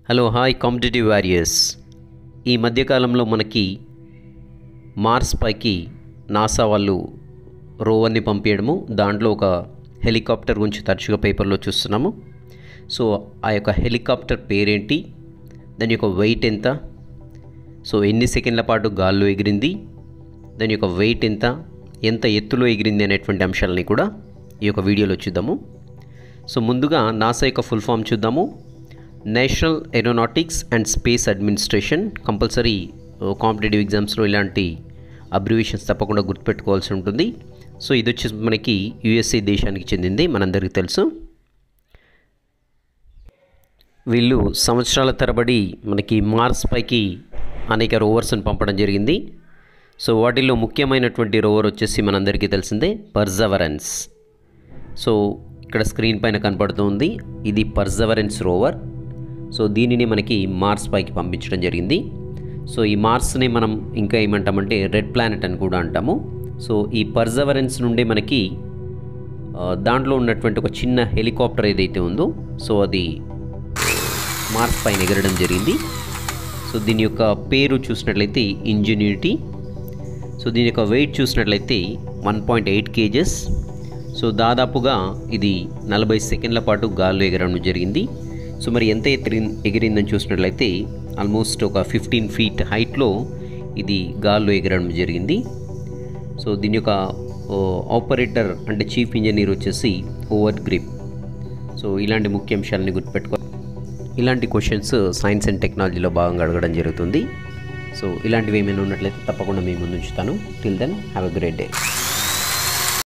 hello hi competitive warriors ఈ మధ్యకాలంలో మనకి మార్స్ పైకి నాసా వాళ్ళు రోవర్ని పంపించడము దాంట్లో ఒక హెలికాప్టర్ గురించి తరచుగా పేపర్లో చూస్తున్నాము సో ఆ యొక్క హెలికాప్టర్ పేరేంటి దాని యొక్క వెయిట్ ఎంత సో ఎన్ని సెకండ్ల పాటు గాల్లో ఎగిరింది దాని యొక్క వెయిట్ ఎంత ఎంత ఎత్తులో ఎగిరింది అనేటువంటి అంశాలని కూడా ఈ యొక్క వీడియోలో చూద్దాము సో ముందుగా నాసా యొక్క ఫుల్ ఫామ్ చూద్దాము national aeronautics and space administration compulsory competitive ఎగ్జామ్స్లో ఇలాంటి అబ్రివేషన్స్ తప్పకుండా గుర్తుపెట్టుకోవాల్సి ఉంటుంది సో ఇది వచ్చేసి మనకి యుఎస్ఏ దేశానికి చెందింది మనందరికీ తెలుసు వీళ్ళు సంవత్సరాల తరబడి మనకి మార్స్ పైకి అనేక రోవర్స్ని పంపడం జరిగింది సో వాటిల్లో ముఖ్యమైనటువంటి రోవర్ వచ్చేసి మనందరికీ తెలిసిందే పర్జవరెన్స్ సో ఇక్కడ స్క్రీన్ పైన కనపడుతుంది ఇది పర్జవరెన్స్ రోవర్ సో దీనిని మనకి మార్స్ పైకి పంపించడం జరిగింది సో ఈ మార్స్ని మనం ఇంకా ఏమంటామంటే రెడ్ ప్లానెట్ అని కూడా అంటాము సో ఈ పర్జవరెన్స్ నుండి మనకి ఆ, దాంట్లో ఉన్నటువంటి ఒక చిన్న హెలికాప్టర్ ఏదైతే ఉందో సో అది మార్స్ పైన ఎగరడం జరిగింది సో దీని యొక్క పేరు చూసినట్లయితే ఇంజనీరిటీ సో దీని యొక్క వెయిట్ చూసినట్లయితే one point eight kgs so దాదాపుగా ఇది నలభై సెకండ్ల పాటు గాల్లో ఎగరడం జరిగింది సో మరి ఎంత ఎత్తి ఎగిరిందని చూసినట్లయితే ఆల్మోస్ట్ ఒక ఫిఫ్టీన్ ఫీట్ హైట్లో ఇది గాల్లో ఎగరడం జరిగింది సో దీని యొక్క ఆపరేటర్ అంటే చీఫ్ ఇంజనీర్ వచ్చేసి ఓవర్ గ్రిప్ సో ఇలాంటి ముఖ్య అంశాలని గుర్తుపెట్టుకో ఇలాంటి క్వశ్చన్స్ సైన్స్ అండ్ టెక్నాలజీలో భాగంగా అడగడం జరుగుతుంది సో ఇలాంటివి ఏమైనా ఉన్నట్లయితే తప్పకుండా మీ ముందు ఉంచుతాను till then have a great day